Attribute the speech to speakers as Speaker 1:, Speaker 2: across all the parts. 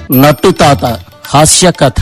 Speaker 1: నట్టు తాత హాస్య కథ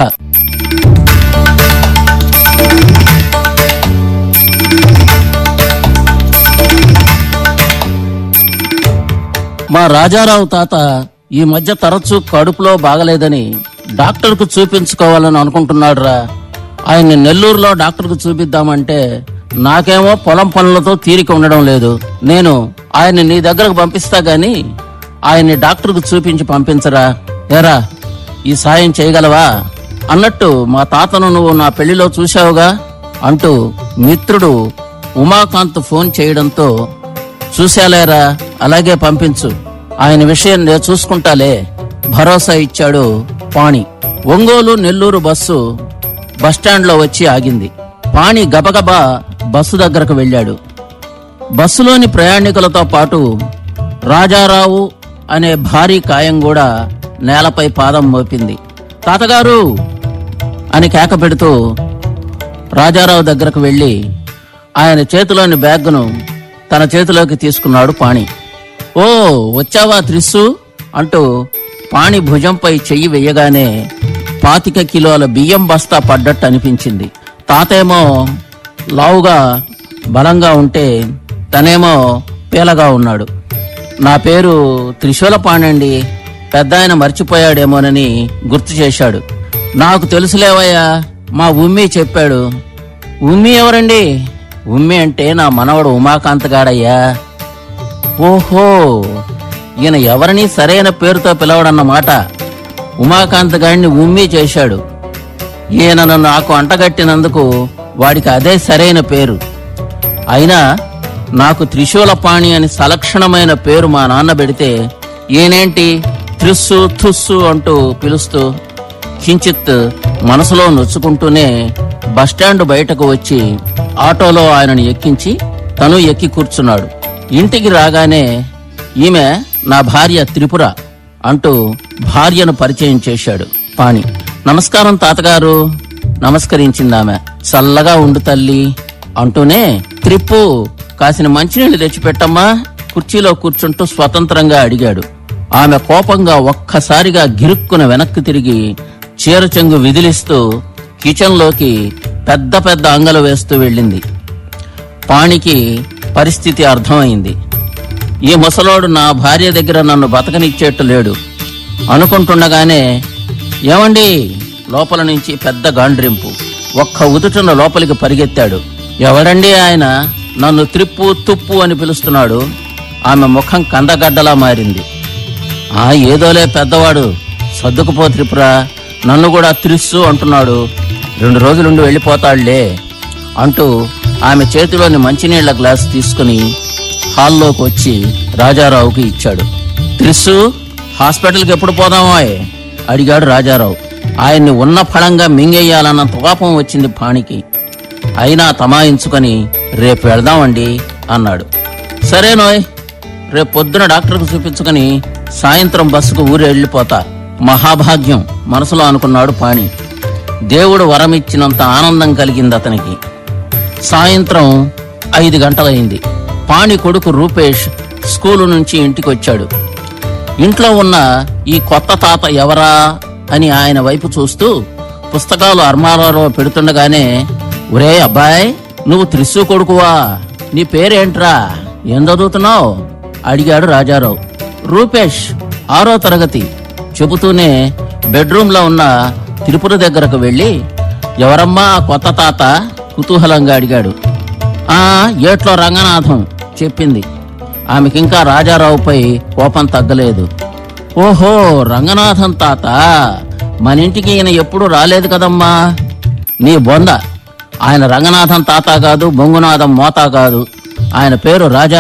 Speaker 1: మా రాజారావు తాత ఈ మధ్య తరచూ కడుపులో బాగలేదని డాక్టర్కు చూపించుకోవాలని అనుకుంటున్నాడురా ఆయన్ని నెల్లూరులో డాక్టర్కు చూపిద్దామంటే నాకేమో పొలం పనులతో తీరిక ఉండడం లేదు నేను ఆయన్ని నీ దగ్గరకు పంపిస్తా గాని ఆయన్ని డాక్టర్కు చూపించి పంపించరా ఎరా ఈ సాయం చేయగలవా అన్నట్టు మా తాతను నువ్వు నా పెళ్లిలో చూశావుగా అంటూ మిత్రుడు ఉమాకాంత్ ఫోన్ చేయడంతో చూశాలేరా అలాగే పంపించు ఆయన విషయం నేను చూసుకుంటాలే భరోసా ఇచ్చాడు పాణి ఒంగోలు నెల్లూరు బస్సు బస్టాండ్లో వచ్చి ఆగింది పాణి గబగబా బస్సు దగ్గరకు వెళ్ళాడు బస్సులోని ప్రయాణికులతో పాటు రాజారావు అనే భారీ కాయం కూడా నేలపై పాదం మోపింది తాతగారు అని కేక పెడుతూ రాజారావు దగ్గరకు వెళ్ళి ఆయన చేతిలోని బ్యాగ్ను తన చేతిలోకి తీసుకున్నాడు పాణి ఓ వచ్చావా త్రిస్సు అంటూ పాణి భుజంపై చెయ్యి వెయ్యగానే పాతిక కిలోల బియ్యం బస్తా పడ్డట్టు అనిపించింది తాతేమో లావుగా బలంగా ఉంటే తనేమో పీలగా ఉన్నాడు నా పేరు త్రిశూల పాణండి పెద్ద ఆయన మర్చిపోయాడేమోనని గుర్తు చేశాడు నాకు తెలుసులేవయ్యా మా ఉమ్మి చెప్పాడు ఉమ్మి ఎవరండి ఉమ్మి అంటే నా మనవడు ఉమాకాంత్ గాడయ్యా ఓహో ఈయన ఎవరిని సరైన పేరుతో పిలవడన్నమాట ఉమాకాంత్ గాడిని ఉమ్మి చేశాడు ఈయన నన్ను నాకు అంటగట్టినందుకు వాడికి అదే సరైన పేరు అయినా నాకు త్రిశూలపాణి అని సలక్షణమైన పేరు మా నాన్న పెడితే ఈయనేంటి త్రిస్సు తుస్సు అంటూ పిలుస్తూ కించిత్ మనసులో నొచ్చుకుంటూనే బస్టాండ్ బయటకు వచ్చి ఆటోలో ఆయనను ఎక్కించి తను ఎక్కి కూర్చున్నాడు ఇంటికి రాగానే ఈమె నా భార్య త్రిపుర అంటూ భార్యను పరిచయం చేశాడు పాణి నమస్కారం తాతగారు నమస్కరించిందామె చల్లగా ఉండు తల్లి అంటూనే త్రిప్పు కాసిన మంచినీళ్ళు తెచ్చిపెట్టమ్మా కుర్చీలో కూర్చుంటూ స్వతంత్రంగా అడిగాడు ఆమె కోపంగా ఒక్కసారిగా గిరుక్కున వెనక్కి తిరిగి చీర చెంగు విదిలిస్తూ కిచెన్లోకి పెద్ద పెద్ద అంగలు వేస్తూ వెళ్ళింది పాణికి పరిస్థితి అర్థమైంది ఈ ముసలోడు నా భార్య దగ్గర నన్ను బతకనిచ్చేట్టు లేడు అనుకుంటుండగానే ఏమండి లోపల నుంచి పెద్ద గాండ్రింపు ఒక్క ఉదుటున లోపలికి పరిగెత్తాడు ఎవడండి ఆయన నన్ను త్రిప్పు తుప్పు అని పిలుస్తున్నాడు ఆమె ముఖం కందగడ్డలా మారింది ఆ ఏదోలే పెద్దవాడు సర్దుకుపో త్రిపుర నన్ను కూడా త్రిస్సు అంటున్నాడు రెండు రోజులుండి వెళ్ళిపోతాడులే అంటూ ఆమె చేతిలోని మంచినీళ్ల గ్లాస్ తీసుకుని హాల్లోకి వచ్చి రాజారావుకి ఇచ్చాడు త్రిస్సు హాస్పిటల్కి ఎప్పుడు పోదామోయ్ అడిగాడు రాజారావు ఆయన్ని ఉన్న ఫలంగా మింగేయాలన్న కోపం వచ్చింది పాణికి అయినా తమాయించుకొని రేపు వెళదామండి అన్నాడు సరేనోయ్ రేపు పొద్దున డాక్టర్కు చూపించుకొని సాయంత్రం బస్సుకు ఊరు వెళ్ళిపోతా మహాభాగ్యం మనసులో అనుకున్నాడు పాణి దేవుడు వరమిచ్చినంత ఆనందం కలిగింది అతనికి సాయంత్రం ఐదు గంటలైంది పాణి కొడుకు రూపేష్ స్కూలు నుంచి ఇంటికి వచ్చాడు ఇంట్లో ఉన్న ఈ కొత్త తాత ఎవరా అని ఆయన వైపు చూస్తూ పుస్తకాలు అర్మారాలో పెడుతుండగానే ఒరే అబ్బాయ్ నువ్వు త్రిస్సు కొడుకువా నీ పేరేంట్రా ఏం చదువుతున్నావు అడిగాడు రాజారావు రూపేష్ ఆరో తరగతి చెబుతూనే బెడ్రూమ్ లో ఉన్న తిరుపుర దగ్గరకు వెళ్ళి ఎవరమ్మా ఆ కొత్త తాత కుతూహలంగా అడిగాడు ఆ ఏట్లో రంగనాథం చెప్పింది ఆమెకింకా రాజారావుపై కోపం తగ్గలేదు ఓహో రంగనాథం తాత మన ఇంటికి ఈయన ఎప్పుడు రాలేదు కదమ్మా నీ బొంద ఆయన రంగనాథం తాత కాదు బొంగునాథం మోతా కాదు ఆయన పేరు రాజా